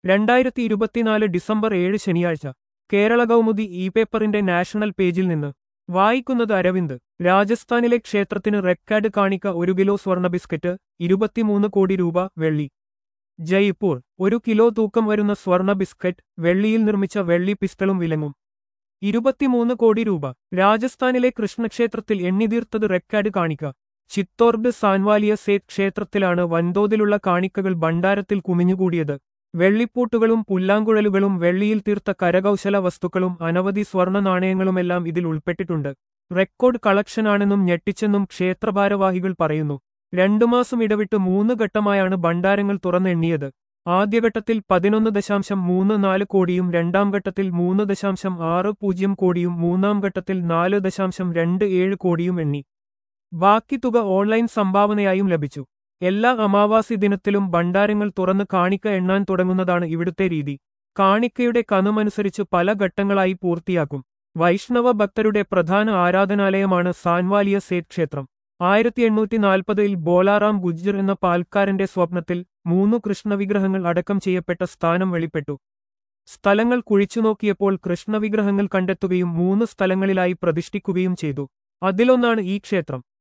രണ്ടായിരത്തി ഇരുപത്തിനാല് ഡിസംബർ ഏഴ് ശനിയാഴ്ച കേരള കൗമുദി ഇ പേപ്പറിന്റെ നാഷണൽ പേജിൽ നിന്ന് വായിക്കുന്നത് അരവിന്ദ് രാജസ്ഥാനിലെ ക്ഷേത്രത്തിന് റെക്കാർഡ് കാണിക്ക ഒരു കിലോ സ്വർണ്ണ ബിസ്ക്കറ്റ് ഇരുപത്തിമൂന്ന് കോടി രൂപ വെള്ളി ജയ്പൂർ ഒരു കിലോ തൂക്കം വരുന്ന സ്വർണ്ണ ബിസ്ക്കറ്റ് വെള്ളിയിൽ നിർമ്മിച്ച വെള്ളി പിസ്റ്റളും വിലങ്ങും ഇരുപത്തിമൂന്ന് കോടി രൂപ രാജസ്ഥാനിലെ കൃഷ്ണക്ഷേത്രത്തിൽ എണ്ണിതീർത്തത് റെക്കാർഡ് കാണിക്ക ചിത്തോർഗ് സാൻവാലിയ സേത് ക്ഷേത്രത്തിലാണ് വൻതോതിലുള്ള കാണിക്കകൾ ഭണ്ഡാരത്തിൽ കുമിഞ്ഞുകൂടിയത് വെള്ളിപ്പൂട്ടുകളും പുല്ലാങ്കുഴലുകളും വെള്ളിയിൽ തീർത്ത കരകൗശല വസ്തുക്കളും അനവധി സ്വർണ്ണ നാണയങ്ങളുമെല്ലാം ഇതിൽ ഉൾപ്പെട്ടിട്ടുണ്ട് റെക്കോർഡ് കളക്ഷനാണെന്നും ഞെട്ടിച്ചെന്നും ക്ഷേത്രഭാരവാഹികൾ പറയുന്നു രണ്ടു മാസം ഇടവിട്ട് മൂന്ന് ഘട്ടമായാണ് ഭണ്ഡാരങ്ങൾ തുറന്നെണ്ണിയത് ആദ്യഘട്ടത്തിൽ പതിനൊന്ന് ദശാംശം മൂന്ന് നാല് കോടിയും രണ്ടാം ഘട്ടത്തിൽ മൂന്ന് ദശാംശം ആറ് പൂജ്യം കോടിയും മൂന്നാം ഘട്ടത്തിൽ നാല് ദശാംശം രണ്ട് ഏഴ് കോടിയും എണ്ണി ബാക്കി തുക ഓൺലൈൻ സംഭാവനയായും ലഭിച്ചു എല്ലാ അമാവാസി ദിനത്തിലും ഭണ്ഡാരങ്ങൾ തുറന്ന് കാണിക്ക എണ്ണാൻ തുടങ്ങുന്നതാണ് ഇവിടുത്തെ രീതി കാണിക്കയുടെ കനുമനുസരിച്ച് പല ഘട്ടങ്ങളായി പൂർത്തിയാക്കും വൈഷ്ണവ ഭക്തരുടെ പ്രധാന ആരാധനാലയമാണ് സാൻവാലിയ സേത് ക്ഷേത്രം ആയിരത്തി എണ്ണൂറ്റി നാൽപ്പതിൽ ബോലാറാം ഗുജ്ജർ എന്ന പാൽക്കാരന്റെ സ്വപ്നത്തിൽ മൂന്നു കൃഷ്ണവിഗ്രഹങ്ങൾ അടക്കം ചെയ്യപ്പെട്ട സ്ഥാനം വെളിപ്പെട്ടു സ്ഥലങ്ങൾ കുഴിച്ചുനോക്കിയപ്പോൾ കൃഷ്ണവിഗ്രഹങ്ങൾ കണ്ടെത്തുകയും മൂന്ന് സ്ഥലങ്ങളിലായി പ്രതിഷ്ഠിക്കുകയും ചെയ്തു അതിലൊന്നാണ് ഈ ക്ഷേത്രം